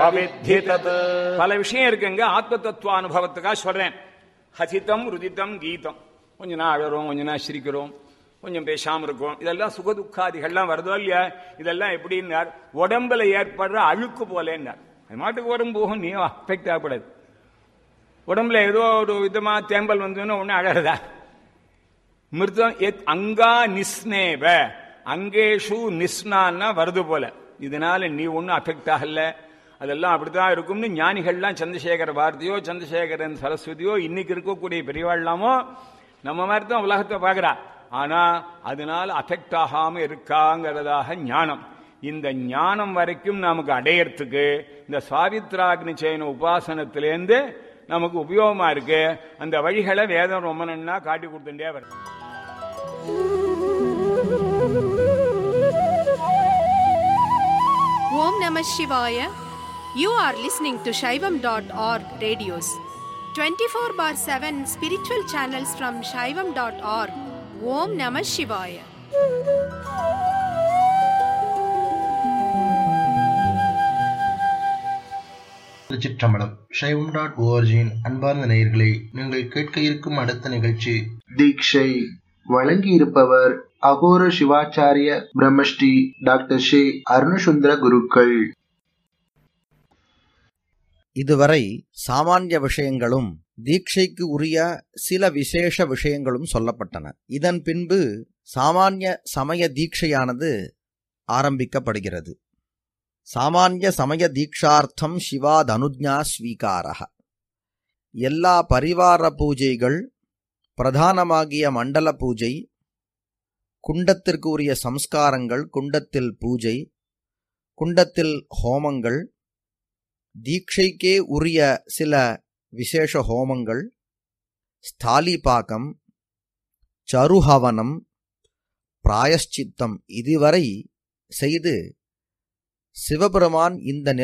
அவித்தி தத் பல விஷயம் இருக்குங்க ஆத்ம தத்துவ அனுபவத்துக்காக சொல்றேன் ஹசிதம் ருதிதம் கீதம் கொஞ்ச நாள் அழறோம் கொஞ்ச நாள் சிரிக்கிறோம் கொஞ்சம் பேசாம இருக்கும் இதெல்லாம் சுகதுக்காதிகள்லாம் வருதோ இல்லையா இதெல்லாம் எப்படின்னார் உடம்புல ஏற்படுற அழுக்கு போலேன்னார் அது மாட்டுக்கு உடம்பு போகும் நீ அஃபெக்ட் ஆகக்கூடாது உடம்புல ஏதோ ஒரு விதமா தேம்பல் வந்ததுன்னு ஒண்ணு அழறதா மிருதம் எத் அங்கா நிஸ்னேவ அங்கேஷு நிஸ்னான்னா வருது போல இதனால நீ ஒன்றும் அஃபெக்ட் ஆகல அதெல்லாம் அப்படித்தான் இருக்கும்னு ஞானிகள்லாம் சந்திரசேகர பாரதியோ சந்திரசேகரன் சரஸ்வதியோ இன்னைக்கு இருக்கக்கூடிய பெரியவாழ்லாமோ நம்ம மாதிரி தான் உலகத்தை பார்க்கறா ஆனா அதனால அஃபெக்ட் ஆகாம இருக்காங்கிறதாக ஞானம் இந்த ஞானம் வரைக்கும் நமக்கு அடையறதுக்கு இந்த சாவித்ராக்னி செய்யன உபாசனத்திலேருந்து நமக்கு உபயோகமா இருக்கு அந்த வழிகளை வேதம் ரொம்ப நன்னா காட்டி கொடுத்துட்டே வருது Om Namah Shivaya. You are listening to Shaivam.org radios. 24 bar 7 spiritual channels from Shaivam.org. Om Namah Shivaya. திருச்சிற்றம்பலம் சைவம் டாட் ஓஆர்ஜியின் அன்பார்ந்த நேயர்களே நீங்கள் கேட்க இருக்கும் அடுத்த நிகழ்ச்சி தீக்ஷை வழங்கி இருப்பவர் அகோர சிவாச்சாரிய பிரம்மஸ்ரீ டாக்டர் ஷே அருணசுந்தர குருக்கள் இதுவரை சாமானிய விஷயங்களும் தீட்சைக்கு உரிய சில விசேஷ விஷயங்களும் சொல்லப்பட்டன இதன் பின்பு சாமானிய சமய தீட்சையானது ஆரம்பிக்கப்படுகிறது சாமானிய சமய தீட்சார்த்தம் சிவாதனுஜா ஸ்வீகாரக எல்லா பரிவார பூஜைகள் பிரதானமாகிய மண்டல பூஜை குண்டத்திற்கு உரிய சம்ஸ்காரங்கள் குண்டத்தில் பூஜை குண்டத்தில் ஹோமங்கள் தீட்சைக்கே உரிய சில விசேஷ ஹோமங்கள் ஸ்தாலிபாகம் சருஹவனம் பிராயஷ்சித்தம் இதுவரை செய்து சிவபெருமான் இந்த